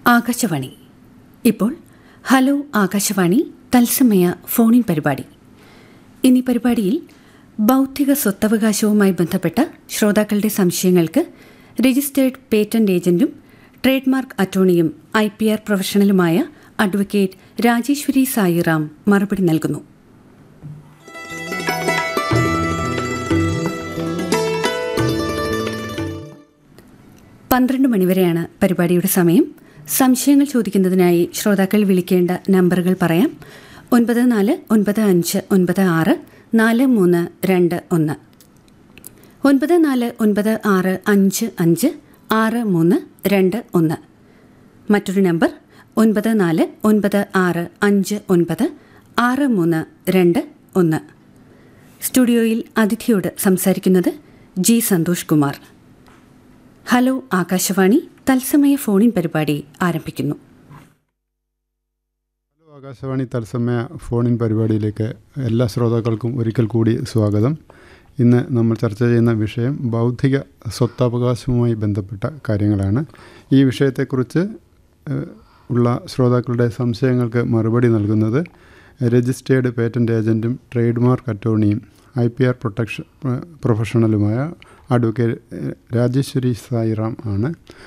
ആകാശവാണി ഇപ്പോൾ ഹലോ ആകാശവാണി തത്സമയ ഫോണിൻ പരിപാടി ഇന്നീ പരിപാടിയിൽ ബൗദ്ധിക സ്വത്തവകാശവുമായി ബന്ധപ്പെട്ട ശ്രോതാക്കളുടെ സംശയങ്ങൾക്ക് രജിസ്റ്റേർഡ് പേറ്റന്റ് ഏജന്റും ട്രേഡ് മാർക്ക് അറ്റോർണിയും ഐ പി ആർ പ്രൊഫഷണലുമായ അഡ്വക്കേറ്റ് രാജേശ്വരി സായിറാം മറുപടി നൽകുന്നു പന്ത്രണ്ട് മണിവരെയാണ് പരിപാടിയുടെ സമയം സംശയങ്ങൾ ചോദിക്കുന്നതിനായി ശ്രോതാക്കൾ വിളിക്കേണ്ട നമ്പറുകൾ പറയാം ഒൻപത് നാല് ഒൻപത് അഞ്ച് ഒൻപത് ആറ് നാല് മൂന്ന് രണ്ട് ഒന്ന് ഒൻപത് നാല് ഒൻപത് ആറ് അഞ്ച് അഞ്ച് ആറ് മൂന്ന് രണ്ട് ഒന്ന് മറ്റൊരു നമ്പർ ഒൻപത് നാല് ഒൻപത് ആറ് അഞ്ച് ഒൻപത് ആറ് മൂന്ന് രണ്ട് ഒന്ന് സ്റ്റുഡിയോയിൽ അതിഥിയോട് സംസാരിക്കുന്നത് ജി സന്തോഷ് കുമാർ ഹലോ ആകാശവാണി തത്സമയ ഫോണിൻ പരിപാടി ആരംഭിക്കുന്നു ഹലോ ആകാശവാണി തത്സമയ ഫോണിൻ പരിപാടിയിലേക്ക് എല്ലാ ശ്രോതാക്കൾക്കും ഒരിക്കൽ കൂടി സ്വാഗതം ഇന്ന് നമ്മൾ ചർച്ച ചെയ്യുന്ന വിഷയം ബൗദ്ധിക സ്വത്തവകാശവുമായി ബന്ധപ്പെട്ട കാര്യങ്ങളാണ് ഈ വിഷയത്തെക്കുറിച്ച് ഏഹ്, ഉള്ള ശ്രോതാക്കളുടെ സംശയങ്ങൾക്ക് മറുപടി നൽകുന്നത് രജിസ്റ്റേർഡ് പേറ്റന്റ് ഏജൻറ്റും ട്രേഡ് മാർക്ക് അറ്റോർണിയും ഐ പി ആർ പ്രൊട്ടക്ഷൻ പ്രൊഫഷണലുമായ അഡ്വക്കേറ്റ് ഏഹ്, രാജേശ്വരി സായിറാം ആണ്